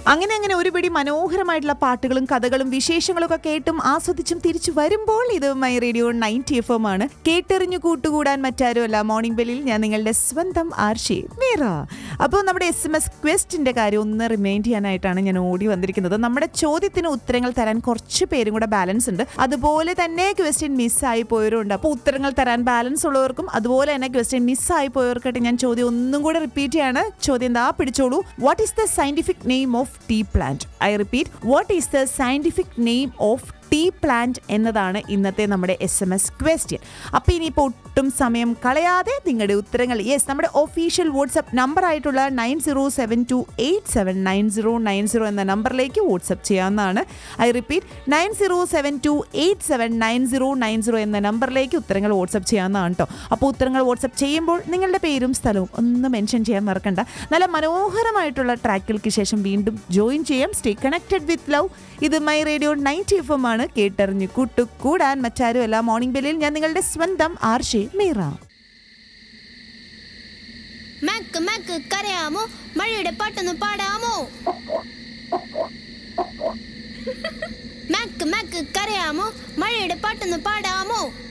അങ്ങനെ അങ്ങനെ ഒരുപിടി മനോഹരമായിട്ടുള്ള പാട്ടുകളും കഥകളും വിശേഷങ്ങളും ഒക്കെ കേട്ടും ആസ്വദിച്ചും തിരിച്ചു വരുമ്പോൾ ഇത് my radio ninety F M ആണ് കേട്ടെറിഞ്ഞു കൂട്ടുകൂടാൻ മറ്റാരുമല്ല മോർണിംഗ് ബെല്ലിൽ ഞാൻ നിങ്ങളുടെ സ്വന്തം ആർഷി മീറ അപ്പോൾ നമ്മുടെ എസ് എം എസ് ക്വസ്റ്റിന്റെ കാര്യം ഒന്ന് റിമൈൻഡ് ചെയ്യാനായിട്ടാണ് ഞാൻ ഓടി വന്നിരിക്കുന്നത് നമ്മുടെ ചോദ്യത്തിന് ഉത്തരങ്ങൾ തരാൻ കുറച്ച് പേരും കൂടെ ബാലൻസ് ഉണ്ട് അതുപോലെ തന്നെ ക്വസ്റ്റ്യൻ മിസ്സായി പോയവരുണ്ട് അപ്പോൾ ഉത്തരങ്ങൾ തരാൻ ബാലൻസ് ഉള്ളവർക്കും അതുപോലെ തന്നെ ക്വസ്റ്റ്യൻ മിസ്സായി പോയവർക്കായിട്ട് ഞാൻ ചോദ്യം ഒന്നും കൂടെ റിപ്പീറ്റ് ചെയ്യാണ് ചോദ്യം എന്താ പിടിച്ചോളൂ what is the scientific name of tea plant I repeat what is the scientific name of tea plant എന്നതാണ് ഇന്നത്തെ നമ്മുടെ എസ് എം എസ് ക്വസ്റ്റ്യൻ അപ്പോൾ ഇനിയിപ്പോൾ ഒട്ടും സമയം കളയാതെ നിങ്ങളുടെ ഉത്തരങ്ങൾ യെസ് നമ്മുടെ ഒഫീഷ്യൽ വാട്സപ്പ് നമ്പർ ആയിട്ടുള്ള nine zero seven two eight seven nine zero nine zero എന്ന നമ്പറിലേക്ക് വാട്സപ്പ് ചെയ്യാവുന്നതാണ് I repeat nine zero seven two eight seven nine zero nine zero എന്ന നമ്പറിലേക്ക് ഉത്തരങ്ങൾ വാട്സപ്പ് ചെയ്യാവുന്നതാണ് കേട്ടോ അപ്പോൾ ഉത്തരങ്ങൾ വാട്സപ്പ് ചെയ്യുമ്പോൾ നിങ്ങളുടെ പേരും സ്ഥലവും ഒന്ന് മെൻഷൻ ചെയ്യാൻ മറക്കണ്ട നല്ല മനോഹരമായിട്ടുള്ള ട്രാക്കുകൾക്ക് ശേഷം വീണ്ടും ജോയിൻ ചെയ്യാം സ്റ്റേ കണക്റ്റഡ് വിത്ത് ലവ് ഇത് my radio night F M ആണ് കേട്ടറിഞ്ഞു കൂട്ടു കൂടാൻ മറ്റാരുമല്ല മോർണിംഗ് ബെല്ലിൽ ഞാൻ നിങ്ങളുടെ സ്വന്തം ആർഷി മീറ മക്ക് മക്ക് കരയാമോ മഴയുടെ പാട്ടൊന്ന് പാടാമോ മക്ക് മക്ക് കരയാമോ മഴയുടെ പാട്ടൊന്ന് പാടാമോ